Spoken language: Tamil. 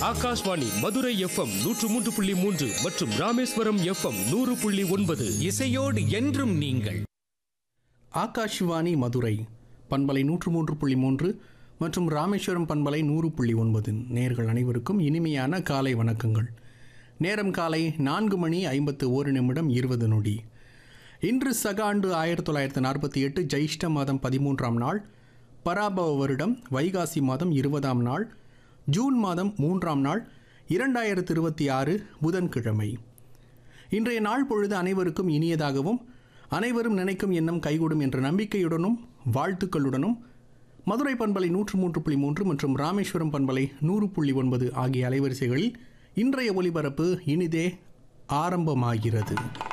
ஆகாஷ்வாணி மதுரை எஃப்எம் நூற்று மூன்று புள்ளி மூன்று மற்றும் ராமேஸ்வரம் எஃப்எம் நூறு புள்ளி ஒன்பது இசையோடு என்றும் நீங்கள் ஆகாஷ்வாணி மதுரை பண்பலை நூற்று மூன்று புள்ளி மூன்று மற்றும் ராமேஸ்வரம் பண்பலை நூறு புள்ளி ஒன்பது நேர்கள் அனைவருக்கும் இனிமையான காலை வணக்கங்கள் நேரம் காலை நான்கு மணி ஐம்பத்து ஒரு நிமிடம் இருபது நொடி இன்று சக ஆண்டு ஆயிரத்தி தொள்ளாயிரத்தி நாற்பத்தி எட்டு ஜெயிஷ்ட மாதம் பதிமூன்றாம் நாள் பராபவ வருடம் வைகாசி மாதம் இருபதாம் நாள் ஜூன் மாதம் மூன்றாம் நாள் இரண்டாயிரத்து இருபத்தி ஆறு புதன்கிழமை இன்றைய நாள் பொழுது அனைவருக்கும் இனியதாகவும் அனைவரும் நினைக்கும் எண்ணம் கைகூடும் என்ற நம்பிக்கையுடனும் வாழ்த்துக்களுடனும் மதுரை பண்பலை நூற்று மூன்று புள்ளி மூன்று மற்றும் ராமேஸ்வரம் பண்பலை நூறு புள்ளி ஒன்பது ஆகிய அலைவரிசைகளில் இன்றைய ஒலிபரப்பு இனிதே ஆரம்பமாகிறது